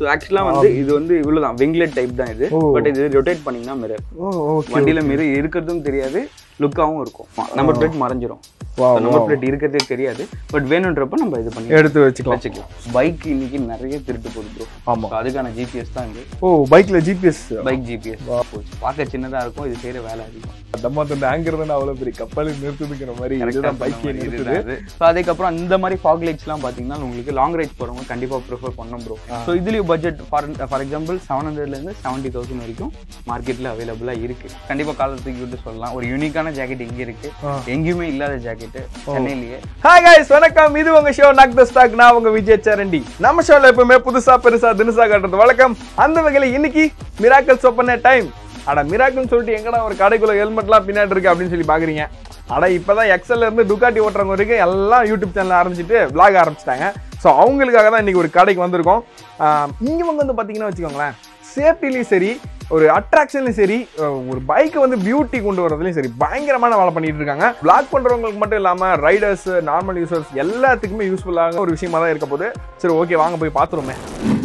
ஆக்சுவலாக வந்து இது வந்து இவ்வளவுதான் விங்லெட் டைப் தான் இது ஓ. பட் இது ரொட்டேட் பண்ணீங்கன்னா மிரர் ஓ ஓகே வண்டியில மிரர் இருக்கிறதும் தெரியாது லுக்காவும் இருக்கும் நம்பர் பிளேட் மறைஞ்சிரும் Wow, நம்பர் பிளேட் இருக்கிறதே தெரியாது பட் வேணுன்றப்ப நம்ம இது பண்ணி எடுத்து வச்சுக்கலாம் வச்சுக்கலாம் பைக் இன்னைக்கு நிறைய திருட்டு போகுது ப்ரோ ஆமா அதுக்கான ஜிபிஎஸ் தான் இது ஓ பைக்ல ஜிபிஎஸ் பைக் ஜிபிஎஸ் போச்சு பார்க்க சின்னதா இருக்கும் இது செய்யற வேலை அதிகம் நம்ம அந்த ஆங்கர் தானே அவ்வளவு பெரிய கப்பலுக்கு நிறுத்துதுங்கிற மாதிரி இதுதான் பைக்கே நிறுத்துது ஸோ அதுக்கப்புறம் இந்த மாதிரி ஃபாக் லைட்ஸ்லாம் பார்த்தீங்கன்னா உங்களுக்கு லாங் ரைட் போகிறவங்க கண்டிப்பாக ப்ரிஃபர் பண்ணோம் ப்ரோ ஸோ இதுலேயும் budget for for example seven ஹண்ட்ரட்லேருந்து செவன்ட்டி தௌசண்ட் வரைக்கும் மார்க்கெட்டில் அவைலபிளாக இருக்குது கண்டிப்பாக காலத்துக்கு விட்டு சொல்லலாம் ஒரு யூனிக்கான ஜாக்கெட் இங்கே இருக்கு ஆ. எங்கேயுமே இல்லாத ஜாக்கெட்டு சென்னையிலேயே ஹாய் guys வணக்கம் இது உங்க ஷோ நாக் த ஸ்டாக் நான் உங்க விஜய் சரண்டி நம்ம ஷோல எப்பவுமே புதுசா பெருசா தினுசா காட்டுறது வழக்கம் அந்த வகையில இன்னைக்கு மிராக்கல்ஸ் ஓப்பன் டைம் அட மிராக்கல்னு சொல்லிட்டு எங்கடா ஒரு கடைக்குள்ள ஹெல்மெட்லாம் பின்னாடி இருக்கு அப்படின்னு சொல்லி பாக்குறீங்க அட இப்பதான் எக்ஸல்ல இருந்து டுகாட்டி ஓட்டுறவங்க வரைக்கும் எல்லாம் யூடியூப் சேனல் ஆரம்பிச்சிட்டு vlog ஆரம்பிச்சிட்டாங்க ஸோ அவங்களுக்காக தான் இன்னைக்கு ஒரு கடைக்கு வந்திருக்கோம் ஆஹ் இங்க வந்து பாத்தீங்கன்னா வச்சுக்கோங்களேன் சேஃப்டிலையும் சரி ஒரு அட்ராக்ஷன்லையும் சரி அஹ் ஒரு பைக்கை வந்து பியூட்டி கொண்டு வரதுலையும் சரி பயங்கரமான வேலை பண்ணிட்டு இருக்காங்க பிளாக் பண்றவங்களுக்கு மட்டும் இல்லாம ரைடர்ஸ் நார்மல் யூசர்ஸ் எல்லாத்துக்குமே யூஸ்ஃபுல்லாக ஒரு விஷயமா தான் இருக்க போகுது சரி ஓகே வாங்க போய் பார்த்துருமே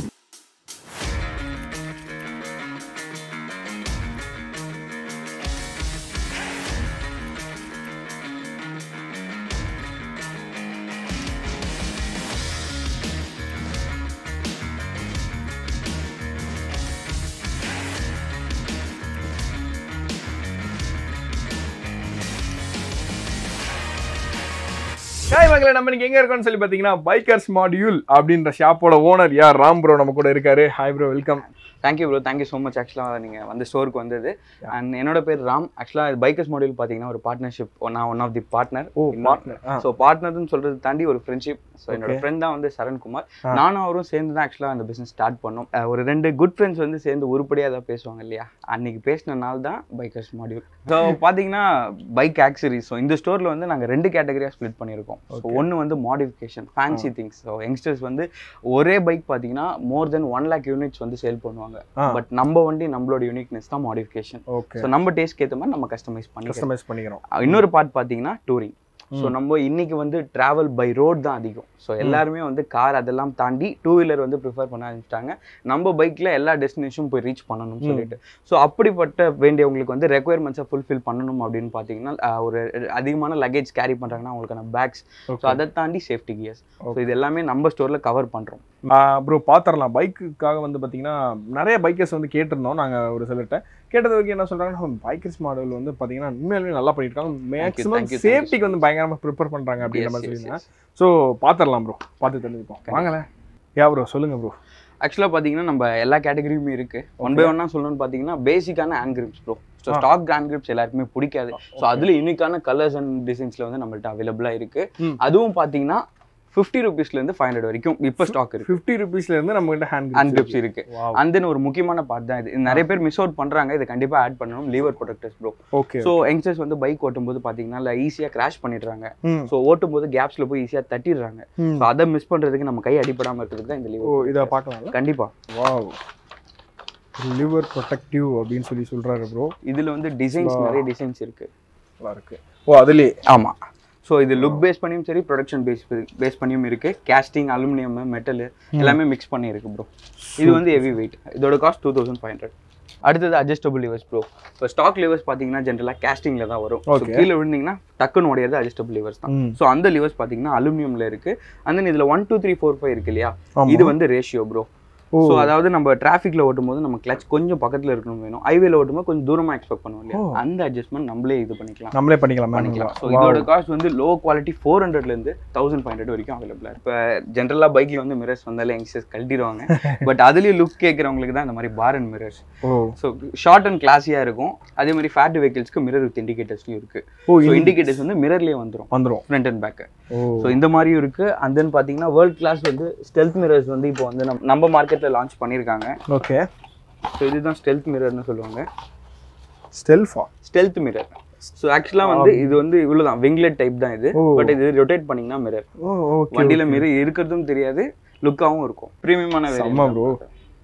ஹாய் மகளே நம்ம இன்னைக்கு எங்க இருக்கோம்னு சொல்லி பாத்தீங்கன்னா பைக்கர்ஸ் மாடியூல் அப்படின்ற ஷாப்போட ஓனர் யார் ராம் ப்ரோ நம்ம கூட இருக்காரு hi bro welcome thank you bro thank you so much ஆக்சுவலாக நீங்கள் வந்து ஸ்டோருக்கு வந்தது அண்ட் என்னோட பேர் ராம் ஆக்சுவலாக பைக்கர்ஸ் மாடியூல் பார்த்தீங்கன்னா ஒரு பார்ட்னர்ஷிப் நான் ஒன் ஆஃப் தி பார்ட்னர் ஓ பார்ட்னர் ஸோ பார்ட்னர்னு சொல்றது தாண்டி ஒரு ஃப்ரெண்ட்ஷிப் ஸோ என்னோட ஃப்ரெண்ட் தான் வந்து சரண்குமார் ஆ. நானும் அவரும் சேர்ந்து தான் ஆக்சுவலாக அந்த பிஸ்னஸ் ஸ்டார்ட் பண்ணோம் அஹ் ஒரு ரெண்டு குட் ஃப்ரெண்ட்ஸ் வந்து சேர்ந்து உருப்படியாக தான் பேசுவாங்க இல்லையா அன்னைக்கு பேசின நாள் தான் பைக்கர்ஸ் மாடியூல் ஸோ பார்த்தீங்கன்னா பைக் ஆக்சரிஸ் ஸோ இந்த ஸ்டோரில் வந்து நாங்கள் ரெண்டு கேட்டகரியாக ஸ்ப்ளிட் பண்ணியிருக்கோம் ஸோ ஒன்று வந்து modification fancy things so youngsters வந்து ஒரே பைக் பார்த்தீங்கன்னா more then one lakh units வந்து சேல் பண்ணுவாங்க ஆ. பட் நம்ம வண்டி நம்மளோட யூனிக்னஸ் தான் மாடிஃபிகேஷன் ஓகே ஸோ நம்ம டேஸ்ட்க்கு ஏற்ற மாதிரி நம்ம கஸ்டமைஸ் பண்ணி கஸ்டமைஸ் பண்ணிக்கிறோம் இன்னொரு பார்ட் பார்த்தீங்கன்னா டூரிங் ஸோ நம்ம இன்னைக்கு வந்து டிராவல் பை ரோட் தான் அதிகம் ஸோ எல்லாருமே வந்து கார் அதெல்லாம் தாண்டி டூ வீலர் வந்து ப்ரிஃபர் பண்ண ஆரம்பிச்சிட்டாங்க நம்ம பைக்கில் எல்லா டெஸ்டினேஷனும் போய் ரீச் பண்ணணும்னு சொல்லிட்டு ஸோ அப்படிப்பட்ட வேண்டியவங்களுக்கு வந்து ரெக்குயர்மெண்ட்ஸை ஃபுல்ஃபில் பண்ணணும் அப்படின்னு பார்த்தீங்கன்னா ஆஹ், ஒரு அதிகமான லக்கேஜ் கேரி பண்ணுறாங்கன்னா அவங்களுக்கான பேக்ஸ் ஸோ அதை தாண்டி சேஃப்டி கியர்ஸ் ஸோ இது எல்லாமே நம்ம ஸ்டோரில் கவர் பண்ணுறோம் ப்ரோ பார்த்துடலாம் பைக்குக்காக வந்து பார்த்தீங்கன்னா நிறைய பைக்கர்ஸ் வந்து கேட்டிருந்தோம் நாங்கள் ஒரு சிலர்கிட்ட கேட்டது வரைக்கும் என்ன சொல்கிறாங்கன்னா பைக்கர்ஸ் மாடல் வந்து பார்த்தீங்கன்னா உண்மையிலுமே நல்லா பண்ணியிருக்காங்க maximum thank you, thank you சேஃப்டிக்கு வந்து பயங்கரமாக ப்ரிப்பேர் பண்ணுறாங்க அப்படின்ற Yes, மாதிரி yes, சொல்லியிருந்தேன் yes. ஸோ பார்த்துடலாம் ப்ரோ பார்த்து தெரிஞ்சுப்போம் வாங்களேன் யா ப்ரோ சொல்லுங்க ப்ரோ ஆக்சுவலாக பார்த்தீங்கன்னா நம்ம எல்லா கேட்டகரியுமே இருக்கு ஒன் பை ஒன்னா சொல்லணும்னு பார்த்தீங்கன்னா பேசிக்கான hand grips bro so stock hand grips எல்லாருக்குமே பிடிக்காது ஸோ அதில் யூனிக்கான கலர்ஸ் அண்ட் டிசைன்ஸில் வந்து நம்மள்ட்ட அவைலபிளாக இருக்கு ம். அதுவும் பார்த்தீங்கன்னா ஃபிஃப்டி ருபீஸ்லேருந்து ஃபைவ் ஹண்ட்ரட் வரைக்கும் இப்போ ஸ்டாக் இருக்கு ஃபிஃப்டி ருபீஸ்ல இருந்து நம்ம கிட்ட ஹேண்ட் ஹேண்ட் கிரிப்ஸ் இருக்கு Wow. அண்ட் தென் ஒரு முக்கியமான பார்ட் தான் இது இது நிறைய பேர் மிஸ் அவுட் பண்றாங்க இதை கண்டிப்பா ஆட் பண்ணணும் lever protectors bro okay so youngsters வந்து பைக் ஓட்டும்போது பார்த்தீங்கன்னா ஈஸியாக கிராஷ் பண்ணிடுறாங்க ம் ஸோ ஓட்டும்போது கேப்ஸ்ல போய் ஈஸியாக தட்டிடுறாங்க ம். ஸோ அதை மிஸ் பண்றதுக்கு நம்ம கை அடிபடாம இருக்கிறதுக்கு தான் இந்த ஓ லீவர் இதை பார்க்கலாம்ல கண்டிப்பா வாவ் லிவர் ப்ரொடெக்டிவ் அப்படின்னு சொல்லி சொல்றாரு ப்ரோ இதுல வந்து டிசைன்ஸ் நிறைய டிசைன்ஸ் இருக்கு நல்லா இருக்கு ஓ அதுலேயே ஆமா ஸோ இது லுக் பேஸ் பண்ணியும் சரி ப்ரொடக்ஷன் பேஸ் பேஸ் பண்ணியும் இருக்கு கேஸ்டிங் அலுமினியம் மெட்டல் எல்லாமே மிக்ஸ் பண்ணி இருக்கு ப்ரோ இது வந்து ஹெவி வெயிட் இதோட cost two thousand five hundred அடுத்தது அட்ஜஸ்டபிள் லிவர்ஸ் ப்ரோ இப்போ ஸ்டாக் லிவர்ஸ் பார்த்தீங்கன்னா ஜென்ரலாக கேஸ்டிங்ல தான் வரும் So, Okay. கீழே விழுந்தீங்கன்னா டக்குன்னு உடையது அட்ஜஸ்டபிள் லிவர்ஸ் தான் ம். ஸோ அந்த லிவர்ஸ் பார்த்தீங்கன்னா அலுமினியம்ல இருக்கு அண்ட் தென் இதுல one two three four five இருக்கு இல்லையா ஆமா. இது வந்து ரேஷியோ ப்ரோ ஓ ஸோ அதாவது நம்ம டிராஃபிக்ல ஓட்டும்போது நம்ம கிளச் கொஞ்சம் பக்கத்துல இருக்கணும் வேணும் ஹைவேல ஓட்டும்போது கொஞ்சம் தூரமா எக்ஸ்பெக்ட் பண்ணுவோம் இல்லையா ஓ. அந்த அட்ஜஸ்ட்மெண்ட் நம்மளே இது பண்ணிக்கலாம் நம்மளே பண்ணிக்கலாம் பண்ணிக்கலாம் ஸோ மேம் இதோட காஸ்ட் வந்து லோ குவாலிட்டி ஃபோர் ஹண்ட்ரட்லேருந்து தௌசண்ட் ஃபைவ் ஹண்ட்ரட் வரைக்கும் அவைலபிளாக இப்போ ஜென்ரலாக பைக்கில் வந்து மிரர்ஸ் வந்தாலே யங்ஸ்டர்ஸ் கழட்டிடுவாங்க பட் அதுலேயும் லுக் கேட்குறவங்களுக்கு தான் இந்த மாதிரி bar and mirrors oh so short and கிளாஸியாக இருக்கும் அதே மாதிரி ஃபேட் வெஹிக்கிள்ஸ்க்கு மிரர் வித் இண்டிகேட்டர்ஸ்லையும் இருக்குது ஓ ஸோ இண்டிகேட்டர்ஸ் வந்து மிரர்லேயே வந்துடும் வந்துரும் front and back oh so இந்த மாதிரியும் இருக்கு அண்ட் தென் பார்த்தீங்கன்னா வேர்ல்ட் கிளாஸ் வந்து ஸ்டெல்த் மிரர்ஸ் வந்து இப்போ வந்து நம்ம நம்ம மார்க்கெட்டில் லான்ச் பண்ணியிருக்காங்க ஓகே ஸோ இதுதான் ஸ்டெல்த் மிரர்னு சொல்லுவாங்க ஸ்டெல்ஃபா ஸ்டெல்த் மிரர் ஸோ ஆக்சுவலாக வந்து இது வந்து இவ்வளோதான் விங்லெட் டைப் தான் இது ஓ. பட் இது ரொட்டேட் பண்ணிங்கன்னா மிரர் ஓ ஓகே வண்டியில மிரர் இருக்கிறதும் தெரியாது லுக்காவும் இருக்கும் ப்ரீமியமான செம்ம bro.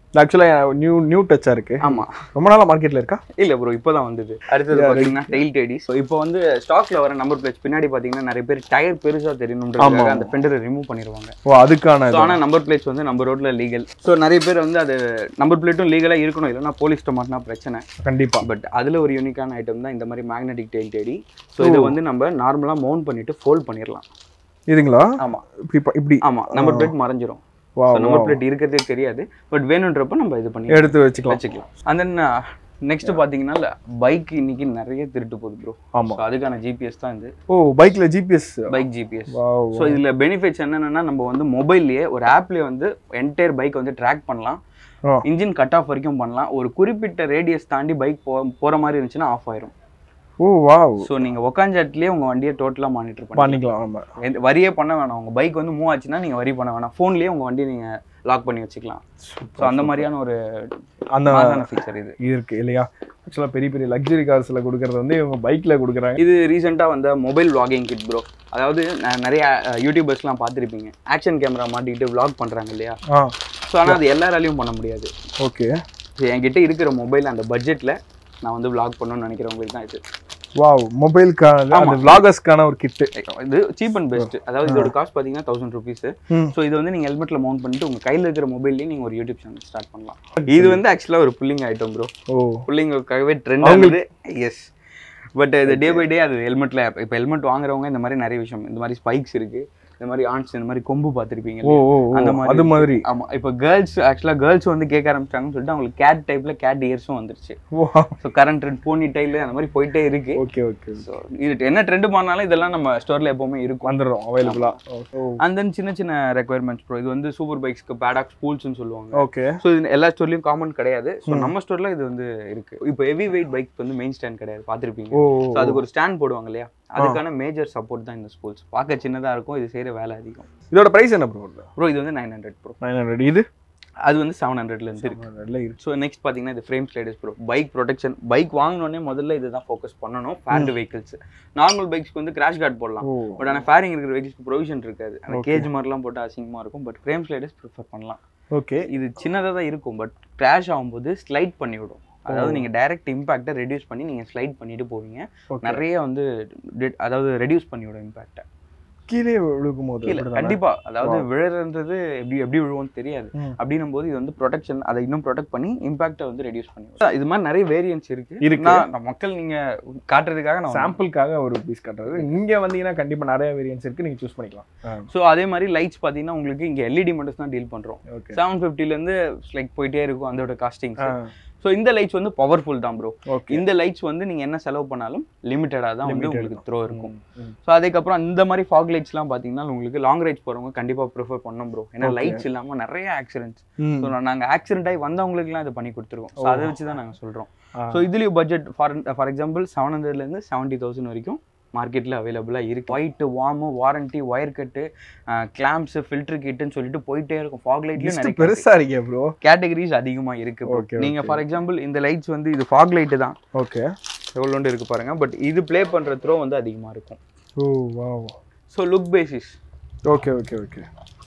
ஆக்சுவலா நியூ நியூ டச்சா இருக்கு ஆமா ரொம்ப நாளா மார்க்கெட்ல இருக்கா இல்ல ப்ரோ இப்போதான் வந்தது அடுத்தது பாத்தீங்கன்னா டெயில் டேடி ஸோ இப்போ வந்து ஸ்டாக்ல வர நம்பர் பிளேட்ஸ் பின்னாடி பாத்தீங்கன்னா நிறைய பேர் டயர் பெருசா தெரியணும்ன்றதுக்காக அந்த ஃபெண்டரை ரிமூவ் பண்ணிடுவாங்க ஓ அதுக்கான ஸோ ஆனால் நம்பர் பிளேட்ஸ் வந்து நம்ம ரோட்ல லீகல் ஸோ நிறைய பேர் வந்து அது நம்பர் பிளேட்டும் லீகலாக இருக்கணும் இல்லைன்னா போலீஸ் மாட்டினா பிரச்சனை கண்டிப்பா பட் அதில் ஒரு யூனிக்கான ஐட்டம் தான் இந்த மாதிரி மேக்னெட்டிக் டெயில் டேடி ஸோ இது வந்து நம்ம நார்மலாக மவுண்ட் பண்ணிட்டு ஃபோல்ட் பண்ணிடலாம் இதுங்களா ஆமா இப்படி ப- இப்படி ஆமா நம்பர் பிளேட் மறைஞ்சிரும் வா நம்பர் பிளேட் இருக்கிறதே தெரியாது பட் வேணுன்றப்ப நம்ம இது பண்ணி எடுத்து வச்சுக்கலாம் வச்சுக்கலாம் அண்ட் தென் நெக்ஸ்ட் பார்த்தீங்கன்னா பைக் இன்னைக்கு நிறைய திருட்டு போகுது ப்ரோ ஆமா அதுக்கான ஜிபிஎஸ் தான் இது ஓ பைக்ல GPS bike GPS wow so இதில் பெனிஃபிட்ஸ் என்னென்னா நம்ம வந்து மொபைல்லையே ஒரு ஆப்லேயே வந்து என்டையர் பைக் வந்து ட்ராக் பண்ணலாம் ஆ. இன்ஜின் கட் ஆஃப் வரைக்கும் பண்ணலாம் ஒரு குறிப்பிட்ட ரேடியஸ் தாண்டி பைக் போ போகிற மாதிரி இருந்துச்சுன்னா ஆஃப் ஆயிரும் ஓ வாவ் ஸோ நீங்கள் உக்காஞ்சாட்டிலே உங்கள் வண்டியை டோட்டலாக மானிட்டர் பண்ணி பண்ணிக்கலாம் ஆமா எந்த வரியே பண்ண வேணாம் உங்கள் பைக் வந்து மூவ் ஆச்சுன்னா நீங்கள் வரி பண்ண வேணாம் ஃபோன்லேயே உங்கள் வண்டியை நீங்கள் லாக் பண்ணி வச்சுக்கலாம் ஸோ அந்த மாதிரியான ஒரு அந்த மாசான ஃபீச்சர் இது இது இருக்கு இல்லையா ஆக்சுவலா பெரிய பெரிய லக்ஸரி கார்ஸ்ல கொடுக்கறது வந்து இவங்க பைக்ல கொடுக்குறாங்க இது ரீசெண்டாக வந்த மொபைல் vlogging கிட் ப்ரோ அதாவது நான் நிறைய அஹ், யூடியூபர்ஸ்லாம் பார்த்துருப்பீங்க ஆக்ஷன் கேமரா மாட்டிக்கிட்டு vlog பண்ணுறாங்க இல்லையா ஆ ஸோ ஆனால் அது எல்லாராலையும் பண்ண முடியாது ஓகே ஸோ என்கிட்ட இருக்கிற மொபைல் அந்த பட்ஜெட்டில் நான் வந்து vlog பண்ணணும்னு நினைக்கிறவங்களுக்கு தான் இது வாவ் மொபைல்க்கான அந்த vloggersக்கான ஒரு கிட்டு இது சீப் அண்ட் பெஸ்ட் அதாவது இதோட காஸ்ட் பார்த்தீங்கன்னா தௌசண்ட் ருபீஸ் ம். ஸோ இது வந்து நீங்கள் ஹெல்மெட்டில் மவுண்ட் பண்ணிட்டு உங்கள் கையில் இருக்கிற மொபைல்லேயே நீங்கள் ஒரு யூடியூப் சேனல் ஸ்டார்ட் பண்ணலாம் இது வந்து ஆக்சுவலாக ஒரு புல்லிங் ஐட்டம் ப்ரோ ஓ புள்ளிங்களுக்காகவே ட்ரெண்ட் ஆகுது எஸ் பட் இது டே பை டே அது ஹெல்மெட்டில் இப்போ ஹெல்மெட் வாங்குறவங்க இந்த மாதிரி நிறைய விஷயம் இந்த மாதிரி ஸ்பைக்ஸ் இருக்கு இந்த மாதிரி ஆன்ஸ் இந்த மாதிரி கொம்பு பார்த்துருப்பீங்க ஓ ஓ ஓ, அந்த மாதிரி அது மாதிரி ஆமா இப்போ கேர்ள்ஸ் ஆக்சுவலாக கேர்ள்ஸ் வந்து கேட்க ஆரம்பிச்சிட்டாங்கன்னு சொல்லிட்டு அவங்களுக்கு கேட் டைப்ல கேட் இயர்ஸும் வந்துருச்சு oh so current trend ponytail அந்த மாதிரி போயிட்டே இருக்கு ஓகே ஓகே ஸோ இது என்ன ட்ரெண்ட் பண்ணாலும் இதெல்லாம் நம்ம ஸ்டோர்ல எப்பவுமே இருக்கும் வந்துடும் அவைலபிளா ஓ அண்ட் தென் சின்ன சின்ன ரெக்குயர்மெண்ட்ஸ் ப்ரோ இது வந்து சூப்பர் பைக்ஸ்க்கு பேடாக் ஸ்பூல்ஸ்னு சொல்லுவாங்க ஓகே ஸோ இது எல்லா ஸ்டோர்லையும் காமன் கிடையாது ஸோ நம்ம ஸ்டோர்ல இது வந்து இருக்கு இப்போ ஹெவி வெயிட் பைக் வந்து மெயின் ஸ்டாண்ட் கிடையாது பார்த்துருப்பீங்க ஓ ஸோ அதுக்கு ஒரு ஸ்டாண்ட் போடுவாங்க இல்லையா அதுக்கான மேஜர் சப்போர்ட் தான் இந்த ஸ்பூல்ஸ் பார்க்க சின்னதா இருக்கும் இது செய்யற வேலை அதிகம் இதோட பிரைஸ் என்ன ப்ரோ ப்ரோ இது வந்து nine hundred bro nine hundred இது அது வந்து செவன் ஹண்ட்ரட்ல இருந்து இருக்கு நல்ல இருக்கு ஸோ நெக்ஸ்ட் பார்த்தீங்கன்னா இது frame sliders bro bike protection bike வாங்கினோடனே முதல்ல இதுதான் ஃபோக்கஸ் பண்ணணும் ஃபேர்டு வெஹிக்கிள்ஸ் நார்மல் பைக்ஸ்க்கு வந்து கிராஷ் கார்டு போடலாம் ஓ பட் ஆனால் ஃபேரிங் இருக்கிற வெஹிக்கிள்ஸ்க்கு ப்ரொவிஷன் இருக்காது அந்த கேஜ் மாதிரிலாம் போட்டு அசிங்கமாக இருக்கும் பட் ஃப்ரேம் ஸ்லைடர்ஸ் ப்ரிஃபர் பண்ணலாம் ஓகே இது சின்னதாக தான் இருக்கும் பட் கிராஷ் ஆகும்போது ஸ்லைட் பண்ணி விடும் அதாவது நீங்கள் டைரக்ட் இம்பாக்டை ரெடியூஸ் பண்ணி நீங்கள் ஸ்லைட் பண்ணிட்டு போவீங்க ஓகே நிறைய வந்து re- அதாவது ரெடியூஸ் பண்ணிவிடும் இம்பாக்டை கீழே விழுக்கும் போது கீழே கண்டிப்பா அதாவது விழுறது எப்படி எப்படி விழுவோம்னு தெரியாது ம். அப்படின்னும் போது இது வந்து ப்ரொடெக்ஷன் அதை இன்னும் ப்ரொடெக்ட் பண்ணி இம்பாக்டை வந்து ரெடியூஸ் பண்ணி இது மாதிரி நிறைய வேரியன்ஸ் இருக்கு இருக்கு. நான் நான் மக்கள் நீங்க காட்டுறதுக்காக நான் சாம்பிளுக்காக ஒரு பீஸ் காட்டுறது இங்க வந்தீங்கன்னா கண்டிப்பா நிறைய வேரியன்ஸ் இருக்கு நீங்க சூஸ் பண்ணிக்கலாம் ஸோ அதே மாதிரி லைட்ஸ் பார்த்தீங்கன்னா உங்களுக்கு இங்கே எல்இடி மட்டும் தான் டீல் பண்ணுறோம் ஓகே செவன் ஃபிஃப்டிலேருந்து லைக் போயிட்டே இருக்கும் அதோட காஸ்டிங் ஸோ இந்த லைட்ஸ் வந்து பவர்ஃபுல் தான் ப்ரோ ஓகே இந்த லைட்ஸ் வந்து நீங்க என்ன செலவு பண்ணாலும் லிமிட்டடாக தான் வந்து Limited உங்களுக்கு த்ரோ இருக்கும் ஸோ அதுக்கப்புறம் இந்த மாதிரி ஃபாக் லைட்ஸ்லாம் பார்த்தீங்கன்னா உங்களுக்கு லாங் ரைட்ஸ் போகிறவங்க கண்டிப்பாக ப்ரிஃபர் பண்ணோம் ப்ரோ ஏன்னா Okay. லைட்ஸ் இல்லாமல் நிறைய ஆக்சிடென்ட்ஸ் ம் ஸோ நாங்கள் ஆக்சிடென்ட் ஆகி வந்தவங்களுக்குலாம் இதை பண்ணி கொடுத்துருக்கோம் ஸோ அதை வச்சு தான் நாங்கள் சொல்கிறோம் ஆ. ஸோ இதுலேயும் budget for for example seven ஹண்ட்ரட்லேருந்து செவன்ட்டி தௌசண்ட் வரைக்கும் மார்க்கெட்டில் அவைலபிளாக இருக்கு white warm warranty wire cut clamps filter கிட்டுன்னு சொல்லிட்டு போயிட்டே இருக்கும் ஃபாக் லைட்லேயும் List நிறைய பெருசா இருக்கே ப்ரோ கேட்டகரிஸ் அதிகமாக இருக்கு bro. Okay, நீங்க okay. ஃபார் எக்ஸாம்பிள் இந்த லைட்ஸ் வந்து இது ஃபாக் லைட்டு தான் ஓகே எவ்வளோண்டு இருக்கு பாருங்க பட் இது ப்ளே பண்ற த்ரோ வந்து அதிகமாக இருக்கும் oh wow so look basis okay okay okay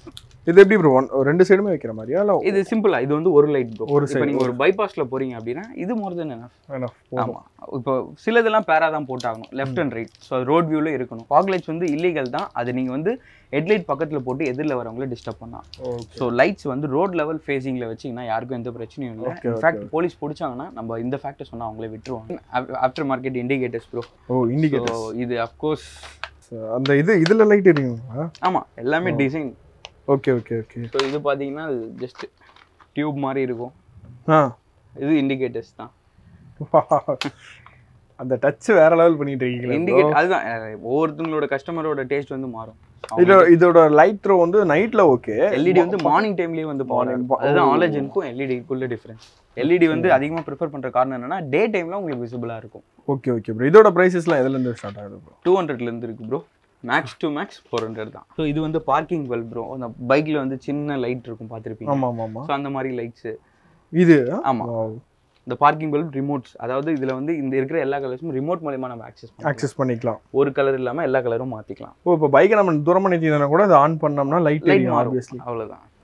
இது எப்படி ப்ரோ ஒன் ரெண்டு சைடுமே வைக்கிற மாதிரியா இல்ல இது சிம்பிளா இது வந்து ஒரு லைட் ப்ரோ ஒரு இப்போ நீங்க ஒரு பைபாஸ்ல போறீங்க அப்படின்னா இது மோர் தென் என்ன வேணாம் ஆமா இப்போ சிலதெல்லாம் பேரா தான் போட்டாகணும் left and right so road வியூல இருக்கணும் ஃபாக் லைட்ஸ் வந்து இல்லீகல் தான் அது நீங்க வந்து ஹெட்லைட் பக்கத்துல போட்டு எதிரில் வரவங்கள டிஸ்டர்ப் பண்ணலாம் ஓகே ஸோ லைட்ஸ் வந்து ரோட் லெவல் ஃபேஸிங்ல வச்சீங்கன்னா யாருக்கும் எந்த பிரச்சனையும் இல்லை Okay, okay, இன்ஃபேக்ட் போலீஸ் பிடிச்சாங்கன்னா நம்ம இந்த ஃபேக்டர் சொன்னா அவங்களே விட்டுருவாங்க after market indicators bro oh indicator so இது அஃப்கோர்ஸ் அந்த இது இதுல லைட் எரியுங்களா ஆமா எல்லாமே design okay okay okay so இது பார்த்தீங்கன்னா ஜஸ்ட் டியூப் மாதிரி இருக்கும் ஆ இது இண்டிகேட்டர்ஸ் தான் அந்த டச் வேற லெவல் பண்ணிட்டு இருக்கீங்களா bro? இண்டிகேட் அதுதான் அஹ், ஒவ்வொருத்தங்களோட கஸ்டமரோட டேஸ்ட் வந்து மாறும் இதோ இதோட லைட் த்ரோ வந்து நைட்ல ஓகே எல்இடி வந்து மார்னிங் டைம்லயே வந்து பவர் Morning, இருக்கும் அதுதான் ஆலஜனுக்கும் எல்இடிக்குள்ள டிஃபரன்ஸ் எல்இடி வந்து அதிகமாக ப்ரிஃபர் பண்ற காரணம் என்னன்னா டே டைம்ல உங்களுக்கு விசிபிளா இருக்கும் ஓகே ஓகே ப்ரோ இதோட பிரைசஸ்லாம் எதுல இருந்து ஸ்டார்ட் ஆகுது ப்ரோ டூ ஹண்ட்ரட்லேருந்து இருக்கு bro max to max four hundred தான் ஸோ இது வந்து பார்க்கிங் வெல் ப்ரோ அந்த பைக்ல வந்து சின்ன லைட் இருக்கும் பார்த்துருப்பீங்க ஆமா ஆமா ஆமா ஸோ அந்த மாதிரி லைட்ஸ் இது ஆமா இந்த பார்க்கிங் பல்ப் ரிமோட்ஸ் அதாவது இதுல வந்து இந்த இருக்கிற எல்லா கலர்ஸும் ரிமோட் மூலமா நம்ம ஆக்சஸ் பண்ணலாம் ஆக்சஸ் பண்ணிக்கலாம் ஒரு கலர் இல்லாம எல்லா கலரும் மாத்திக்கலாம் ஓ இப்போ பைக்கை நம்ம தூரமா நிறுத்தினா கூட அதை ஆன் பண்ணோம்னா லைட் லைட் எரியும் மாறும் ஆப்வியஸ்லி அவ்வளவுதான்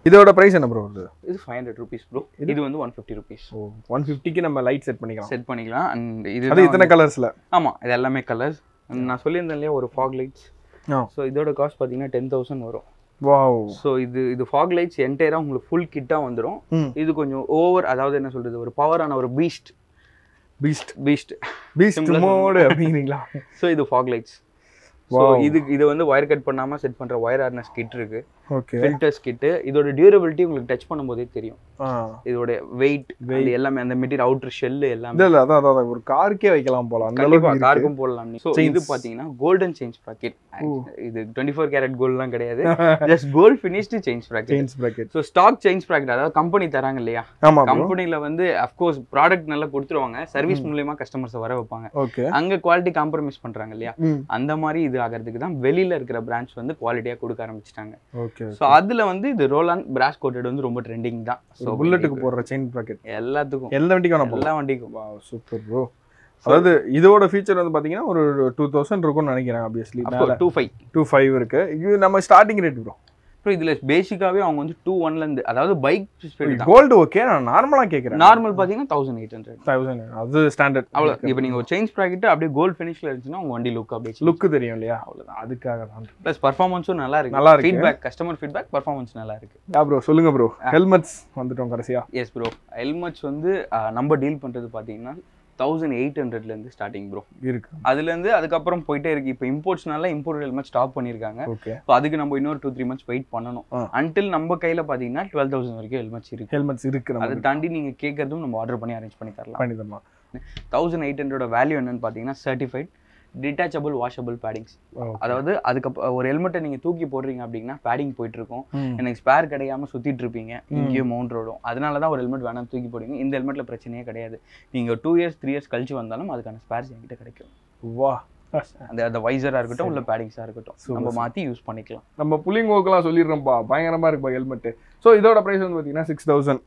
இதோட பிரைஸ் என்ன ப்ரோ வருது இது ஃபைவ் ஹண்ட்ரட் ருபீஸ் ப்ரோ இது வந்து one fifty rupees oh one ஃபிஃப்டிக்கு நம்ம லைட் செட் பண்ணிக்கலாம் செட் பண்ணிக்கலாம் அண்ட் இது அது இத்தனை கலர்ஸ்ல ஆமா இது எல்லாமே கலர்ஸ் நான் சொல்லியிருந்தேன் இல்லையா ஒரு ஃபாக் லைட்ஸ் ஆ ஸோ இதோட காஸ்ட் பார்த்தீங்கன்னா டென் தௌசண்ட் வரும் வாவ் ஸோ இது இது ஃபாக் லைட்ஸ் என்டையராக உங்களுக்கு ஃபுல் கிட்டாக வந்துடும் ம் இது கொஞ்சம் ஓவர் அதாவது என்ன சொல்றது ஒரு பவரான ஒரு beast beast beast beast mode அப்படிங்கிறீங்களா ஸோ இது ஃபாக் லைட்ஸ் ஸோ இது இது வந்து ஒயர் கட் பண்ணாம செட் பண்ற ஒயர் ஹார்னஸ் கிட் இருக்கு ஓகே ஃபில்டர்ஸ் கிட்டு இதோட டியூரபிலிட்டி உங்களுக்கு டச் பண்ணும்போதே தெரியும் ஆ இதோட வெயிட் எல்லாமே அந்த மெட்டீரியல் அவுட்டர் ஷெல் எல்லாமே இல்ல இல்ல அதான் அதான், அதான் ஒரு காருக்கே வைக்கலாம் போல அந்த கண்டிப்பா அளவுக்கு காருக்கும் போடலாம் ஸோ இது பாத்தீங்கன்னா கோல்டன் செயின்ஸ் ப்ராக்கெட் இது டுவெண்ட்டி ஃபோர் கேரட் கோல்ட்லாம் கிடையாது just gold finished chains bracket chains bracket so stock chains bracket அதாவது கம்பெனி தராங்க இல்லையா ஆமா ப்ரோ கம்பெனில வந்து அஃப்கோர்ஸ் ப்ராடக்ட் நல்லா கொடுத்துருவாங்க சர்வீஸ் மூலியமா கஸ்டமர்ஸை வர வைப்பாங்க ஓகே அங்க குவாலிட்டி காம்ப்ரமிஸ் பண்றாங்க இல்லையா ம் அந்த மாதிரி இது ஆகிறதுக்கு தான் வெளியில இருக்கிற பிரான்ச் வந்து குவாலிட்டியா கொடுக்க ஆரம்பிச்சிட்டாங்க ஓகே ஸோ அதுல வந்து இது ரோலான் பிராஸ் கோட்டட் வந்து ரொம்ப ட்ரெண்டிங் தான் ஸோ புல்லட்டுக்கு போடுற செயின் பிராக்கெட் எல்லாத்துக்கும் எல்லா வண்டிக்கும் நான் எல்லா வண்டிக்கும் வாவ் சூப்பர் ப்ரோ அதாவது இதோட ஃபீச்சர் வந்து பாத்தீங்கன்னா ஒரு டூ தௌசண்ட் இருக்கும்னு நினைக்கிறேன் ஆப்வியஸ்லி மேல டூ ஃபைவ் டூ ஃபைவ் இருக்கு இது நம்ம ஸ்டார்டிங் ரேட் ப்ரோ அப்புறம் இதுல பேசிக்காவே அவங்க வந்து டூ ஒன்ல இருந்து அதாவது பைக் ஸ்பீடு தான் கோல்டு ஓகே நான் நார்மலா கேக்குறேன் நார்மல் பாத்தீங்கன்னா தௌசண்ட் எயிட் ஹண்ட்ரட் தௌசண்ட் அது ஸ்டாண்டர்ட் அவ்வளோ இப்போ நீங்க ஒரு செயின் ப்ராக்கெட் அப்படியே கோல்ட் ஃபினிஷ்ல இருந்துச்சுன்னா உங்க வண்டி லுக் அப்படியே லுக் தெரியும் இல்லையா அவ்வளவுதான் அதுக்காக தான் ப்ளஸ் பர்ஃபார்மன்ஸும் நல்லா இருக்கு நல்லா இருக்கு. ஃபீட்பேக் கஸ்டமர் ஃபீட்பேக் பர்ஃபார்மன்ஸ் நல்லா இருக்கு யா ப்ரோ சொல்லுங்க ப்ரோ ஹெல்மெட்ஸ் வந்துட்டோம் கடைசியா எஸ் ப்ரோ ஹெல்மெட்ஸ் வந்து அஹ், நம்ம டீல் பண்றது பாத்தீங்கன்னா தௌசண்ட் எயிட் ஹண்ட்ரட்ல இருந்து ஸ்டார்டிங் ப்ரோ இருக்கு அதுல இருந்து அதுக்கப்புறம் போயிட்டே இருக்கு இப்போ இம்போர்ட்ஸ்னால இம்போர்ட் ஹெல்மெட் ஸ்டாப் பண்ணிருக்காங்க ஓகே இப்போ அதுக்கு நம்ம இன்னொரு டூ த்ரீ மந்த்ஸ் வெயிட் பண்ணணும் ஆ. அன்டில் நம்ம கையில பாத்தீங்கன்னா டுவெல் தௌசண்ட் வரைக்கும் ஹெல்மெட்ஸ் இருக்கு ஹெல்மெட்ஸ் இருக்கு அதை நம்ம தாண்டி நீங்க கேட்கறதும் நம்ம ஆர்டர் பண்ணி அரேஞ்ச் பண்ணி தரலாம் பண்ணி தரலாம் தௌசண்ட் எயிட் ஹண்ட்ரட் வேல்யூ என்னன்னு பார்த்தீங்கன்னா certified detachable washable paddings Okay. அதாவது அதுக்கப்புறம் ஒரு ஹெல்மெட்டை நீங்க தூக்கி போடுறீங்க அப்படின்னா பேடிங் போயிட்டு இருக்கும் ம். எனக்கு ஸ்பேர் கிடைக்காம சுத்திட்டு இருப்பீங்க இங்கேயும் மவுண்ட் ரோடும் அதனால தான் ஒரு ஹெல்மெட் வேணாம் தூக்கி போடுவீங்க இந்த ஹெல்மெட்ல பிரச்சனையே கிடையாது நீங்க டூ இயர்ஸ் த்ரீ இயர்ஸ் கழிச்சு வந்தாலும் அதுக்கான ஸ்பேர்ஸ் என்கிட்ட கிடைக்கும் வா அந்த அந்த வைசரா இருக்கட்டும் இல்ல பேடிங்ஸா இருக்கட்டும் நம்ம மாத்தி யூஸ் பண்ணிக்கலாம் நம்ம புள்ளிங்கோக்கெல்லாம் சொல்லிடுறோம்ப்பா பயங்கரமா இருக்குப்பா ஹெல்மெட் ஸோ இதோட ப்ரைஸ் வந்து பார்த்தீங்கன்னா சிக்ஸ் தௌசண்ட்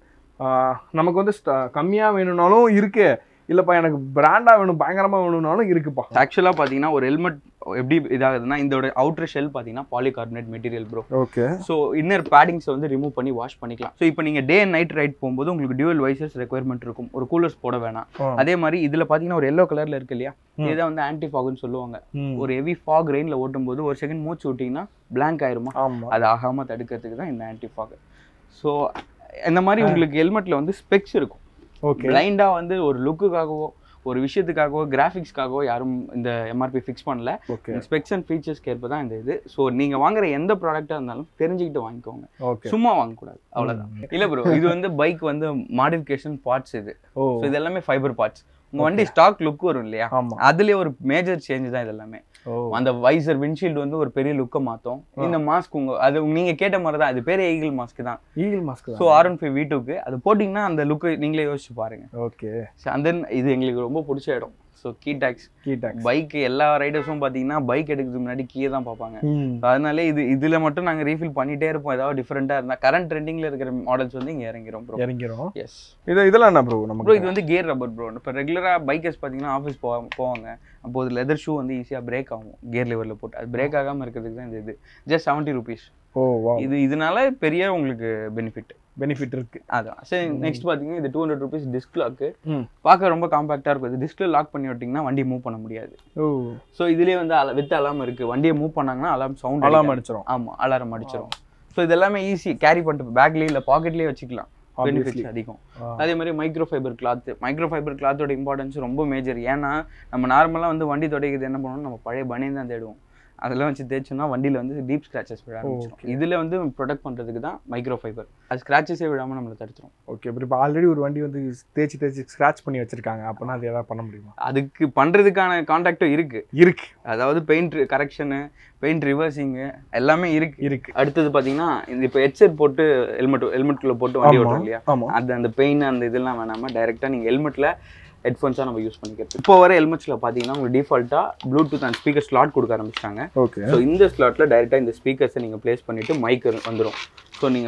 நமக்கு வந்து sta- கம்மியா வேணும்னாலும் இருக்கு இல்லப்பா எனக்கு பிராண்டா வேணும் பயங்கரமா வேணும்னாலும் இருக்குப்பா ஆக்சுவலா பாத்தீங்கன்னா ஒரு ஹெல்மெட் எப்படி இதாகுதுன்னா இதோட அவுட்டர் ஷெல் பாத்தீங்கன்னா polycarbonate material bro okay so inner பேடிங்ஸை வந்து ரிமூவ் பண்ணி வாஷ் பண்ணிக்கலாம் ஸோ இப்போ நீங்கள் டே அண்ட் நைட் ரைட் போகும்போது உங்களுக்கு டியூவல் வைசஸ் ரெக்குயர்மெண்ட் இருக்கும் ஒரு கூலர்ஸ் போட வேணாம் அதே மாதிரி இதில் பார்த்தீங்கன்னா ஒரு எல்லோ கலரில் இருக்கு இல்லையா இதுதான் வந்து ஆன்டி ஃபாக்னு சொல்லுவாங்க ஒரு ஹெவி ஃபாக் ரெயினில் ஓட்டும்போது ஒரு செகண்ட் மூச்சு விட்டிங்கன்னா blank ஆயிருமா ஆமா அது ஆகாமல் தடுக்கிறதுக்கு தான் இந்த ஆன்டி ஃபாக் ஸோ இந்த மாதிரி உங்களுக்கு ஹெல்மெட்டில் வந்து ஸ்பெக்ஸ் இருக்கும் ஓகே பிளைண்டாக வந்து ஒரு லுக்குக்காகவோ ஒரு விஷயத்துக்காகவோ கிராஃபிக்ஸ்க்காகவோ யாரும் இந்த எம்ஆர்பி ஃபிக்ஸ் பண்ணல ஓகே ஸ்பெக்ஸ் அண்ட் ஃபீச்சர்ஸ்க்கு ஏற்ப தான் இந்த இது ஸோ நீங்கள் வாங்குற எந்த ப்ராடக்டாக இருந்தாலும் தெரிஞ்சுக்கிட்டு வாங்கிக்கோங்க ஓகே சும்மா வாங்கக்கூடாது அவ்வளவுதான் இல்ல ப்ரோ இது வந்து பைக் வந்து மாடிஃபிகேஷன் பார்ட்ஸ் இது ஓ ஸோ இது எல்லாமே ஃபைபர் பார்ட்ஸ் உங்க வண்டி ஸ்டாக் லுக் வரும் இல்லையா ஆமா அதுலயே ஒரு மேஜர் சேஞ்ச் தான் இது எல்லாமே ஓ அந்த வைசர் விண்ட்ஷீல்டு வந்து ஒரு பெரிய லுக்கை மாத்தும் இந்த மாஸ்க் உங்க அது நீங்க கேட்ட மாதிரி தான் அது பேரே ஈகிள் மாஸ்க் தான் eagle mask so R one five V டூக்கு அது போட்டிங்கன்னா அந்த லுக்கு நீங்களே யோசிச்சு பாருங்க ஓகே அண்ட் தென் இது எங்களுக்கு ரொம்ப பிடிச்ச இடம் so key tags key tags bike எல்லா ரைடர்ஸும் பார்த்தீங்கன்னா பைக் எடுக்கிறதுக்கு முன்னாடி கீயை தான் பார்ப்பாங்க அதனாலே இது இதுல மட்டும் நாங்க ரீஃபில் பண்ணிட்டே இருப்போம் ஏதாவது டிஃப்ரெண்டா இருந்தா கரண்ட் ட்ரெண்டிங்ல இருக்கிற மாடல்ஸ் வந்து இங்க இறங்கிறோம் ப்ரோ இறங்கிறோம் எஸ் இது இதெல்லாம் என்ன ப்ரோ ப்ரோ நமக்கு இது வந்து கியர் ரப்பர் ப்ரோ இப்போ ரெகுலரா பைக்கர்ஸ் பார்த்தீங்கன்னா ஆஃபீஸ் போ போவாங்க அப்போ இது லெதர் ஷூ வந்து ஈஸியாக பிரேக் ஆகும் கியர் லிவர்ல போட்டு அது பிரேக் ஆகாம இருக்கிறதுக்கு தான் இந்த இது ஜஸ்ட் செவன்ட்டி ருபீஸ் ஓ வா இது இதனால பெரிய உங்களுக்கு பெனிஃபிட் பெனிஃபிட் இருக்கு அதான் சரி நெக்ஸ்ட் பார்த்தீங்கன்னா இது two hundred rupees disc lock ம் பார்க்க ரொம்ப காம்பாக்டாக இருக்கும் இது டிஸ்கில் லாக் பண்ணி விட்டிங்கன்னா வண்டி மூவ் பண்ண முடியாது ஓ ஸோ இதுலேயே வந்து அல வித் அலாம் இருக்கு வண்டியை மூவ் பண்ணாங்கன்னா அலாம் சவுண்ட் அலாம் அடிச்சிரும் ஆமா அலாரம் அடிச்சிரும் ஸோ இது எல்லாமே ஈஸி கேரி பண்ணிட்டு பேக்லேயே இல்லை பாக்கெட்லேயே வச்சுக்கலாம் பெனிஃபிட்ஸ் அதிகம் ஆ. அதே மாதிரி micro fibre cloth micro fibre கிளாத்தோட இம்பார்ட்டன்ஸ் ரொம்ப மேஜர் ஏன்னா நம்ம நார்மலாக வந்து வண்டி துடைக்கிறது என்ன பண்ணுவோம் நம்ம பழைய பனியன் தான் தேடுவோம் அதெல்லாம் வச்சு தேய்ச்சோம்னா வண்டியில் வந்து டீப் ஸ்க்ராச்சஸ் விழ ஆரம்பிச்சிடும் இதில் வந்து ப்ரொடெக்ட் பண்ணுறதுக்கு தான் மைக்ரோ ஃபைபர் அது ஸ்க்ராச்சஸே விழாமல் நம்மளை தடுத்துரும் ஓகே இப்போ இப்போ ஆல்ரெடி ஒரு வண்டி வந்து தேய்ச்சி தேய்ச்சி ஸ்க்ராட்ச் பண்ணி வச்சிருக்காங்க அப்போனா அது ஏதாவது பண்ண முடியுமா அதுக்கு பண்ணுறதுக்கான கான்டாக்டும் இருக்கு இருக்கு அதாவது பெயிண்ட் கரெக்ஷனு பெயிண்ட் ரிவர்சிங்கு எல்லாமே இருக்கு இருக்கு அடுத்தது பார்த்தீங்கன்னா இந்த இப்போ ஹெட்செட் போட்டு ஹெல்மெட் ஹெல்மெட்குள்ளே போட்டு வண்டி ஆமா ஓட்டுறோம் இல்லையா ஆமா அது அந்த பெயின் அந்த இதெல்லாம் வேணாம டைரெக்டாக நீங்கள் ஹெல்மெட்டில் ஹெட்ஃபோன்ஸாக நம்ம யூஸ் பண்ணிக்கிறது இப்போ வர ஹெல்மெட்ஸில் பார்த்தீங்கன்னா உங்களுக்கு டிஃபால்ட்டாக ப்ளூடூத் அண்ட் ஸ்பீக்கர் ஸ்லாட் கொடுக்க ஆரம்பிச்சிட்டாங்க ஓகே ஸோ இந்த ஸ்லாட்டில் டைரெக்டாக இந்த ஸ்பீக்கர்ஸை நீங்கள் ப்ளேஸ் பண்ணிவிட்டு மைக் வந்துடும் ஸோ நீங்கள்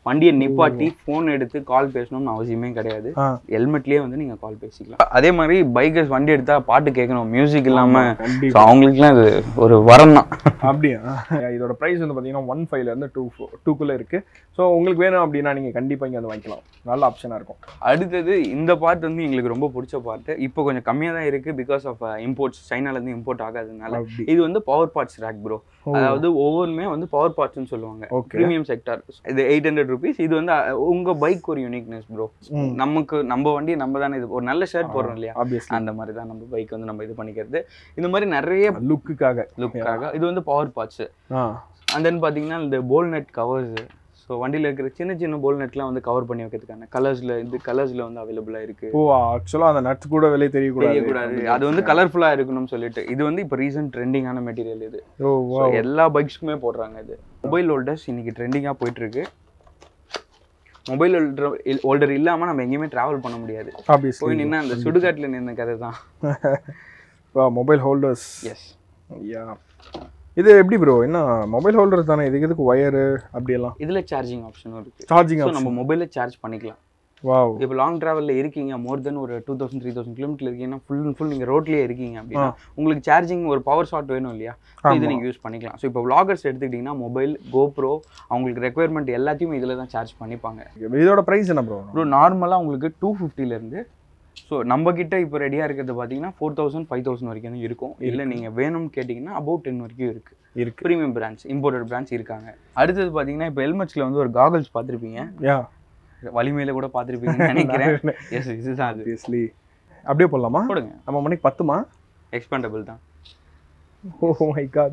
வண்டியை நிப்பாட்டி ஃபோன் எடுத்து கால் பேசணும்னு அவசியமே கிடையாது ஆ ஹெல்மெட்லயே வந்து நீங்க கால் பேசிக்கலாம் அதே மாதிரி பைக்கர்ஸ் வண்டி எடுத்தா பாட்டு கேட்கணும் மியூசிக் இல்லாம கண்டிப்பா ஸோ அவங்களுக்குலாம் இது ஒரு வரம் தான் அப்படியா இதோட ப்ரைஸ் வந்து பார்த்தீங்கன்னா ஒன் ஃபைவ்ல இருந்து டூ டூக்குள்ளே இருக்கு ஸோ உங்களுக்கு வேணும் அப்படின்னா நீங்கள் கண்டிப்பாக இங்கே வந்து வாங்கிக்கலாம் நல்ல ஆப்ஷனாக இருக்கும் அடுத்தது இந்த பார்ட் வந்து எங்களுக்கு ரொம்ப பிடிச்ச பார்ட் இப்போ கொஞ்சம் கம்மியாக தான் இருக்கு பிகாஸ் ஆஃப் இம்போர்ட்ஸ் சைனாலேருந்து இம்போர்ட் ஆகாததுனால அப்படி இது வந்து power parts rack bro oh. அதாவது ஒவ்வொருமே வந்து பவர் பார்ட்ஸ்னு சொல்லுவாங்க Okay. ப்ரீமியம் செக்டார் இது எயிட் ஹண்ட்ரட் ருபீஸ் இது வந்து அஹ், உங்க பைக் ஒரு யூனிக்னஸ் ப்ரோ ம். நமக்கு நம்ம வண்டி நம்ம தானே இது ஒரு நல்ல ஷர்ட் போடுறோம் இல்லையா ஆப்வியஸ்லி அந்த மாதிரி தான் நம்ம பைக் வந்து நம்ம இது பண்ணிக்கிறது இந்த மாதிரி நிறைய லுக்குக்காக லுக்காக இது வந்து பவர் பார்ட்ஸ் ஆ அண்ட் தென் பார்த்தீங்கன்னா இந்த போல் நெட் கவர்ஸ் ஸோ வண்டியில் இருக்கிற சின்ன சின்ன போல் நெட்லாம் வந்து கவர் பண்ணி வைக்கிறதுக்கான கலர்ஸில் இது கலர்ஸில் வந்து அவைலபிளாக இருக்கு ஓ ஆக்சுவலாக அந்த நட்ஸ் கூட வெளியே தெரியக்கூடாது தெரியக்கூடாது அது வந்து கலர்ஃபுல்லாக இருக்கணும்னு சொல்லிட்டு இது வந்து இப்போ ரீசன்ட் ட்ரெண்டிங்கான மெட்டீரியல் இது ஓ So, எல்லா பைக்ஸ்க்குமே போடுறாங்க இது மொபைல் ஹோல்டர்ஸ் இன்னைக்கு ட்ரெண்டிங்காக போயிட்டு இருக்கு மொபைல் ஹோல்டர் ஹோல்டர் இல்லாமல் நம்ம எங்கேயுமே ட்ராவல் பண்ண முடியாது ஆப்வியஸ்லி போய் நின்று அந்த சுடுகாட்டில் நின்ன கதை தான் மொபைல் ஹோல்டர்ஸ் எஸ் யா இது எப்படி ப்ரோ என்ன மொபைல் ஹோல்டர் தானே இதுக்கு எதுக்கு ஒயரு அப்படியெல்லாம் இதில் சார்ஜிங் ஆப்ஷனும் இருக்கு சார்ஜிங் ஸோ நம்ம மொபைலில் சார்ஜ் பண்ணிக்கலாம் வாவ் இப்போ லாங் டிராவலில் இருக்கீங்க மோர் தென் ஒரு two thousand three thousand kilometre இருக்கீங்கன்னா ஃபுல் அண்ட் ஃபுல் நீங்கள் ரோட்லேயே இருக்கீங்க அப்படின்னா உங்களுக்கு சார்ஜிங் ஒரு பவர் ஷாட் வேணும் இல்லையா So, இது நீங்கள் யூஸ் பண்ணிக்கலாம் ஸோ இப்போ vloggers எடுத்துக்கிட்டிங்கன்னா மொபைல் கோப்ரோ அவங்களுக்கு ரெக்குயர்மெண்ட் எல்லாத்தையும் இதில் தான் சார்ஜ் பண்ணிப்பாங்க இதோட ப்ரைஸ் என்ன ப்ரோ ப்ரோ நார்மலாக உங்களுக்கு டூ ஃபிஃப்டிலேருந்து ஸோ நம்ம கிட்ட இப்போ ரெடியாக இருக்கிறது பார்த்தீங்கன்னா ஃபோர் தௌசண்ட் ஃபைவ் தௌசண்ட் வரைக்கும் தான் இருக்கும் இல்லை நீங்கள் வேணும்னு கேட்டிங்கன்னா அபவுட் டென் வரைக்கும் இருக்குது இருக்கு ப்ரீமியம் பிராண்ட்ஸ் இம்போர்ட்டட் பிராண்ட்ஸ் இருக்காங்க அடுத்தது பார்த்தீங்கன்னா இப்போ ஹெல்மெட்ஸில் வந்து ஒரு காகல்ஸ் பார்த்துருப்பீங்க யா வலிமையில கூட பார்த்துருப்பீங்கன்னு நினைக்கிறேன் எஸ் இதுதான் அது ஆப்வியஸ்லி அப்படியே போடலாமா போடுங்க நம்ம மணிக்கு பத்துமா எக்ஸ்பேண்டபிள் தான் ஓ மை காட்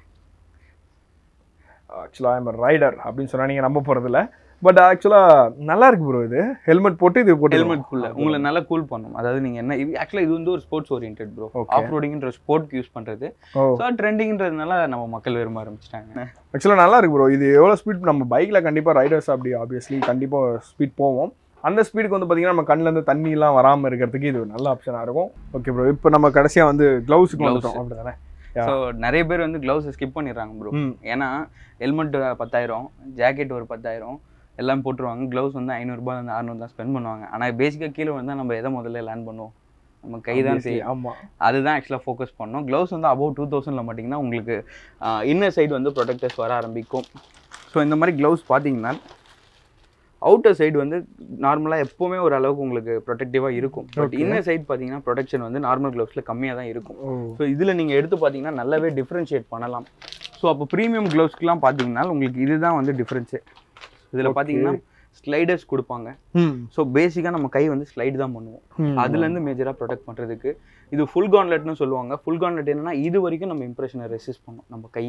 ஆக்சுவலாக ஐம் ரைடர் அப்படின்னு சொன்னா நீங்க நம்ப போறதில்ல பட் ஆக்சுவலாக நல்லா இருக்கு ப்ரோ இது ஹெல்மெட் போட்டு இது போட்டு ஹெல்மெட் குள்ள உங்களை நல்லா கூல் பண்ணும் அதாவது நீங்க என்ன இது ஆக்சுவலாக இது வந்து ஒரு sports orient bro Okay. Off ரோடிங்ன்ற ஸ்போர்ட்க்கு யூஸ் பண்றது ஓ ஸோ ட்ரெண்டிங்ன்றதுனால நம்ம மக்கள் விரும்ப ஆரம்பிச்சிட்டாங்க ஆக்சுவலாக நல்லா இருக்கு ப்ரோ இது எவ்வளோ ஸ்பீட் நம்ம பைக்கில் கண்டிப்பாக ரைடர்ஸ் அப்படி ஆப்வியஸ்லி கண்டிப்பாக ஸ்பீட் போவோம் அந்த ஸ்பீடுக்கு வந்து பார்த்தீங்கன்னா நம்ம கண்ணுல இருந்து தண்ணிலாம் வராமல் இருக்கிறதுக்கு இது ஒரு நல்ல ஆப்ஷனாக இருக்கும் ஓகே ப்ரோ இப்போ நம்ம கடைசியாக வந்து க்ளவுஸுக்கு Gloves. வந்துட்டோம் அப்படி தானே Yeah. ஸோ நிறைய பேர் வந்து க்ளவுஸ் ஸ்கிப் பண்ணிடுறாங்க ப்ரோ ம் ஏன்னா ஹெல்மெட் பத்தாயிரம் ஜாக்கெட் ஒரு பத்தாயிரம் எல்லாம் போட்டுருவாங்க க்ளவுஸ் வந்து ஐநூறுரூபா வந்து அறுநூறு தான் ஸ்பெண்ட் பண்ணுவாங்க ஆனால் பேசிக்காக கீழே வந்து நம்ம எதை முதல்ல லேர்ன் பண்ணுவோம் நம்ம கை தான் செய்யும் ஆமாம் அதுதான் ஆக்சுவலாக ஃபோக்கஸ் பண்ணோம் க்ளவுஸ் வந்து அபவுட் டூ தௌசண்டில் மாட்டிங்கன்னா உங்களுக்கு இன்னர் சைடு வந்து ப்ரொடெக்டர்ஸ் வர ஆரம்பிக்கும் ஸோ இந்த மாதிரி க்ளவுஸ் பார்த்தீங்கன்னா அவுட்டர் சைடு வந்து நார்மலாக எப்போவுமே ஒரு அளவுக்கு உங்களுக்கு ப்ரொடெக்டிவாக இருக்கும் பட் Okay. இன்னர் சைடு பார்த்தீங்கன்னா ப்ரொடெக்ஷன் வந்து நார்மல் க்ளவுஸில் கம்மியாக தான் இருக்கும் ஓ ஸோ இதில் நீங்கள் எடுத்து பார்த்தீங்கன்னா நல்லாவே டிஃப்ரென்ஷியேட் பண்ணலாம் ஸோ அப்போ ப்ரீமியம் க்ளவுஸ்க்குலாம் பார்த்தீங்கன்னா உங்களுக்கு இதுதான் வந்து டிஃப்ரென்ஸு இதில் Okay. பார்த்தீங்கன்னா ஸ்லைடர்ஸ் கொடுப்பாங்க ம் ஸோ பேசிக்காக நம்ம கை வந்து ஸ்லைடு தான் பண்ணுவோம் ம். அதுலேருந்து மேஜராக ப்ரொடெக்ட் பண்ணுறதுக்கு இது ஃபுல் கான்லெட்னு சொல்லுவாங்க ஃபுல் கான்லெட் என்னன்னா இது வரைக்கும் நம்ம இம்ப்ரெஷனை ரெசிஸ்ட் பண்ணும் நம்ம கை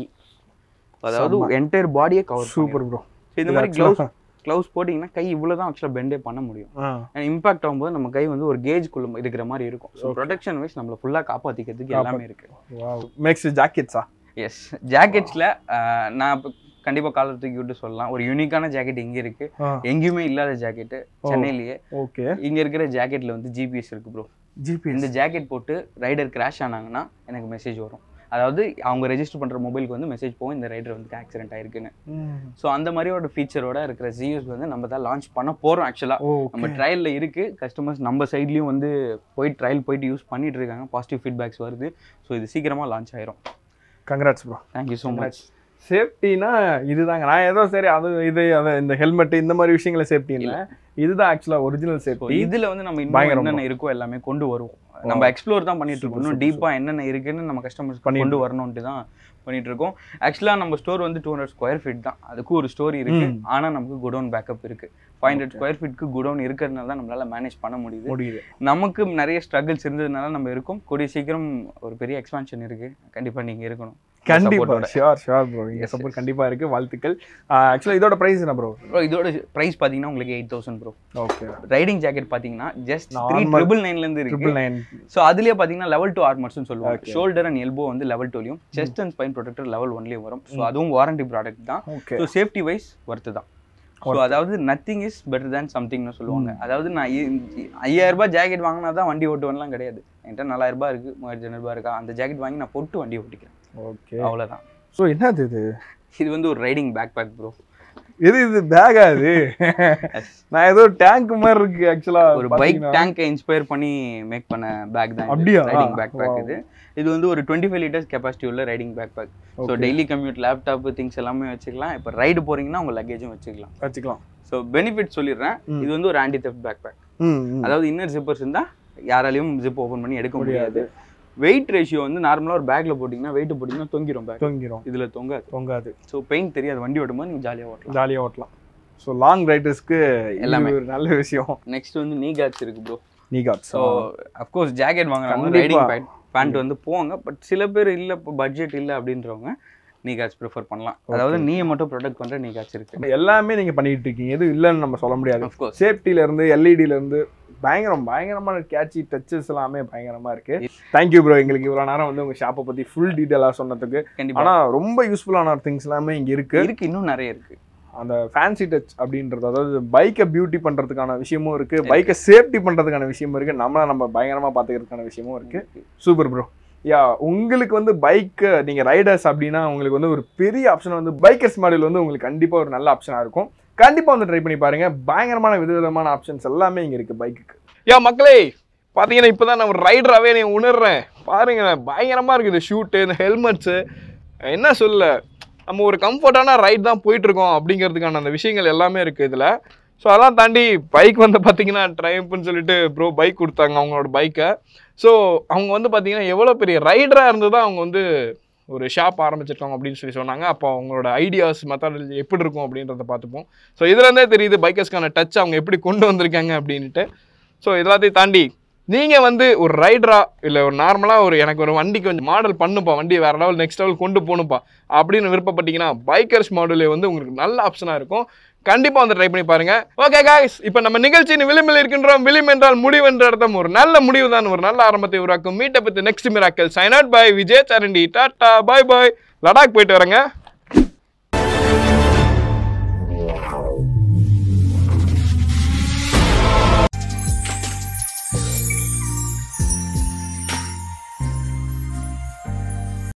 அதாவது செம்ம. என்டையர் பாடியே கவர் சூப்பர் ப்ரோ இந்த மாதிரி க்ளவுஸ் க்ளவுஸ் போட்டிங்கன்னா கை இவ்வளோ தான் ஆக்சுவலாக பெண்டே பண்ண முடியும் ஆ இம்பாக்ட் ஆகும்போது நம்ம கை வந்து ஒரு கேஜ்குள்ள இருக்கிற மாதிரி இருக்கும் ஸோ ப்ரொடெக்ஷன் வைஸ் நம்மளை ஃபுல்லாக காப்பாற்றிக்கிறதுக்கு எல்லாமே இருக்கு வாவ் மேக்ஸ் ஜாக்கெட்ஸா எஸ் ஜாக்கெட்ஸில் நான் இப்போ கண்டிப்பாக காலர் தூக்கி விட்டு சொல்லலாம் ஒரு யூனிக்கான ஜாக்கெட் இங்கே இருக்கு ஆ எங்கேயுமே இல்லாத ஜாக்கெட்டு சென்னையிலேயே ஓகே இங்க இருக்கிற ஜாக்கெட்ல வந்து ஜிபிஎஸ் இருக்கு ப்ரோ ஜிபிஎஸ் இந்த ஜாக்கெட் போட்டு ரைடர் கிராஷ் ஆனாங்கன்னா எனக்கு மெசேஜ் வரும் அதாவது அவங்க ரெஜிஸ்டர் பண்ற மொபைலுக்கு வந்து மெசேஜ் போகும் இந்த ரைடர் வந்து ஆக்சிடென்ட் ஆயிருக்குன்னு ஸோ அந்த மாதிரி ஒரு ஃபீச்சரோட இருக்கிற ஜியூஸ் வந்து நம்ம தான் லான்ச் பண்ண போறோம் ஆக்சுவலா நம்ம ஓகே ட்ரையல்ல இருக்கு கஸ்டமர்ஸ் நம்ம சைட்லயும் வந்து போய் ட்ரையல் போயிட்டு யூஸ் பண்ணிட்டு இருக்காங்க பாசிட்டிவ் ஃபீட்பேக்ஸ் வருது ஸோ இது சீக்கிரமா லான்ச் ஆயிரும் congrats bro thank you so much சேஃப்டினா இதுதாங்க நான் ஏதோ சரி அது இது அது இந்த ஹெல்மெட் இந்த மாதிரி விஷயங்களை சேஃப்டி இல்லை இதுதான் ஆக்சுவலாக ஒரிஜினல் ஸோ சேஃப்டி இதுல வந்து நம்ம இன்னும் பயங்கரம் என்னென்ன இருக்கோ எல்லாமே கொண்டு வருவோம் நம்ம எக்ஸ்ப்ளோர் தான் பண்ணிட்டு இருக்கோம் இன்னும் டீப்பா என்னென்ன இருக்குன்னு நம்ம கஸ்டமர்ஸ் பண்ணிட்டு கொண்டு வரணும்ட்டு தான் பண்ணிட்டு இருக்கோம் ஆக்சுவலா நம்ம ஸ்டோர் வந்து டூ ஹண்ட்ரட் ஸ்கொயர் ஃபீட் தான் அதுக்கு ஒரு ஸ்டோரி இருக்கு ம். ஆனா நமக்கு குடோன் பேக்கப் இருக்கு ஃபைவ் ஹண்ட்ரட் ஸ்கொயர் ஃபீட்க்கு குடோன் இருக்கிறதுனால தான் நம்மளால மேனேஜ் பண்ண முடியுது முடியுது நமக்கு நிறைய ஸ்ட்ரகிள்ஸ் இருந்ததுனால நம்ம இருக்கோம் கூடிய சீக்கிரம் ஒரு பெரிய எக்ஸ்பான்ஷன் இருக்கு கண்டிப்பா நீங்க இருக்கணும் கண்டிப்பா support-ஓட. ஷியோர் ஷியோர் ப்ரோ இங்க Yes, சப்போர்ட் கண்டிப்பா இருக்கு வாழ்த்துக்கள் ஆக்சுவலாக இதோட பிரைஸ் என்ன ப்ரோ Bro, இதோட பிரைஸ் பாத்தீங்கன்னா உங்களுக்கு eight thousand bro okay riding jacket பாத்தீங்கன்னா ஜஸ்ட் த்ரீ Normal. ட்ரிபிள் நைன்ல இருந்து இருக்கு ட்ரிபிள் நைன் ஸோ அதுலயே பாத்தீங்கன்னா லெவல் டூ ஆர்மர்ஸ்னு சொல்லுவாங்க Okay. ஷோல்டர் அண்ட் எல்போ வந்து லெவல் டூலையும் chest and spine protector level ஒன்லயும் வரும் ஸோ அதுவும் வாரண்டி ப்ராடக்ட் தான் okay so safety wise worth தான் ஸோ அதாவது நத்திங் இஸ் பெட்டர் தேன் சம்திங்னு சொல்லுவாங்க அதாவது நான் இ- ஐயாயிரம் ரூபாய் ஜாக்கெட் வாங்கினா தான் வண்டி ஓட்டுவேன்லாம் கிடையாது என்கிட்ட நாலாயிரம் ரூபாய் இருக்கு மூவாயிரத்தி ஐநூறுபா இருக்கா அந்த ஜாக்கெட் வாங்கி நான் போட்டு வண்டி ஓட்டிக்கிறேன் ஓகே அவ்வளவுதான் ஸோ என்னது இது இது வந்து ஒரு ரைடிங் பேக் பேக் ப்ரோ எது இது பேகா இது நான் ஏதோ டேங்க் மாதிரி இருக்கு ஆக்சுவலா ஒரு பைக் டேங்கை இன்ஸ்பயர் பண்ணி மேக் பண்ண பேக் தான் அப்படியா? Riding backpack Wow. இது இது வந்து ஒரு டுவெண்ட்டி ஃபைவ் லிட்டர்ஸ் கெப்பாசிட்டி உள்ள riding backpack so Okay. Daily commute laptop things எல்லாமே வச்சுக்கலாம் இப்போ ரைடு போறீங்கன்னா உங்க லக்கேஜும் வச்சுக்கலாம் வச்சுக்கலாம் ஸோ பெனிஃபிட் சொல்லிடுறேன் ம். இது வந்து ஒரு ஆன்டி தெஃப்ட் பேக் பேக் ம், ம். அதாவது இன்னர் ஜிப்பர்ஸ் இருந்தா யாராலையும் ஜிப் ஓபன் பண்ணி எடுக்க முடியாது. முடியாது வெயிட் ரேஷியோ வந்து நார்மலா ஒரு பேக்ல போட்டிங்கன்னா வெயிட் போட்டிங்கன்னா தொங்கிரும் பேக் தொங்கிரும் இதுல தொங்காது தொங்காது ஸோ பெயின் தெரியாது வண்டி ஓட்டும்போது நீங்க ஜாலியா ஓட்டலாம் ஜாலியா ஓட்டலாம் ஸோ லாங் ரைடர்ஸ்க்கு எல்லாமே. எல்லாமே ஒரு நல்ல விஷயம் நெக்ஸ்ட் வந்து நீ கேட்ச் இருக்கு ப்ரோ நீ காட் ஸோ அஃப்கோர்ஸ் ஜாக்கெட் வாங்குறவங்க கண்டிப்பா. ரைடிங் பேண்ட் பேண்ட் வந்து போவாங்க பட் சில பேர் இல்லை இப்போ பட்ஜெட் இல்லை அப்படின்றவங்க நீ கேட்ச் ப்ரிஃபர் பண்ணலாம் அதாவது நீயை மட்டும் ப்ரொடெக்ட் பண்ற நீ கேட்ச் இருக்கு எல்லாமே நீங்க பண்ணிட்டு இருக்கீங்க எதுவும் இல்லைன்னு நம்ம சொல்ல முடியாது அஃப்கோர்ஸ் சேஃப்டில இருந்து எல்இடில இருந்து பயங்கரம் பயங்கரமான கேட்சி டச்சஸ் எல்லாமே பயங்கரமா இருக்கு தேங்க்யூ ப்ரோ எங்களுக்கு இவ்வளவு நேரம் வந்து உங்க ஷாப்பை பத்தி ஃபுல் டீட்டெயிலா சொன்னதுக்கு கண்டிப்பா ஆனா ரொம்ப யூஸ்ஃபுல்லான திங்ஸ் எல்லாமே இங்க இருக்கு இருக்கு இன்னும் நிறைய இருக்கு அந்த ஃபேன்சி டச் அப்படின்றது அதாவது பைக்கை பியூட்டி பண்றதுக்கான விஷயமும் இருக்கு பைக்கை சேஃப்டி பண்றதுக்கான விஷயமும் இருக்கு நம்மள நம்ம பயங்கரமா பாத்துக்கிறதுக்கான விஷயமும் இருக்கு சூப்பர் ப்ரோ யா உங்களுக்கு வந்து பைக் நீங்க ரைடர்ஸ் அப்படின்னா உங்களுக்கு வந்து ஒரு பெரிய ஆப்ஷன் வந்து பைக்கர்ஸ் மாடல் வந்து உங்களுக்கு கண்டிப்பா ஒரு நல்ல ஆப்ஷனா இருக்கும் கண்டிப்பா வந்து ட்ரை பண்ணி பாருங்க பயங்கரமான விதவிதமான ஆப்ஷன்ஸ் எல்லாமே இங்க இருக்கு பைக்குக்கு யா மக்களே பாத்தீங்கன்னா இப்பதான் நான் ஒரு ரைடராகவே நீ உணர்றேன் பாருங்க பயங்கரமா இருக்குது ஷூட்டு இந்த ஹெல்மெட்ஸு என்ன சொல்ல நம்ம ஒரு கம்ஃபர்டான ரைட் தான் போயிட்டு இருக்கோம் அப்படிங்கிறதுக்கான அந்த விஷயங்கள் எல்லாமே இருக்கு இதுல ஸோ அதெல்லாம் தாண்டி பைக் வந்து பார்த்தீங்கன்னா ட்ரைம்ப்னு சொல்லிட்டு ப்ரோ பைக் கொடுத்தாங்க அவங்களோட பைக்கை ஸோ அவங்க வந்து பார்த்தீங்கன்னா எவ்வளோ பெரிய ரைடராக இருந்து தான் அவங்க வந்து ஒரு ஷாப் ஆரம்பிச்சிருக்காங்க அப்படின்னு சொல்லி சொன்னாங்க அப்போ அவங்களோட ஐடியாஸ் மெத்தடாலஜி எப்படி இருக்கும் அப்படின்றத பார்த்துப்போம் ஸோ இதுலேருந்தே தெரியுது பைக்கர்ஸ்க்கான டச் அவங்க எப்படி கொண்டு வந்திருக்காங்க அப்படின்ட்டு ஸோ எல்லாத்தையும் தாண்டி நீங்கள் வந்து ஒரு ரைடரா இல்லை ஒரு நார்மலாக ஒரு எனக்கு ஒரு வண்டி கொஞ்சம் மாடல் பண்ணுப்பா வண்டி வேறு லெவல் நெக்ஸ்ட் லெவல் கொண்டு போகணுப்பா அப்படின்னு விருப்பப்பட்டீங்கன்னா பைக்கர்ஸ் மாடலே வந்து உங்களுக்கு நல்ல ஆப்ஷனாக இருக்கும் கண்டிப்பாக வந்து ட்ரை பண்ணி பாருங்க ஓகே காய்ஸ் இப்போ நம்ம நிகழ்ச்சியின் விளிம்பில் இருக்கின்றோம் விளிம் என்றால் முடிவு என்ற அர்த்தம் ஒரு நல்ல முடிவு தான் ஒரு நல்ல ஆரம்பத்தை உருவாக்கும் meetup with next miracle sign out by Vijay சரண்டி டாட்டா பாய் பாய் லடாக் போயிட்டு வரேங்க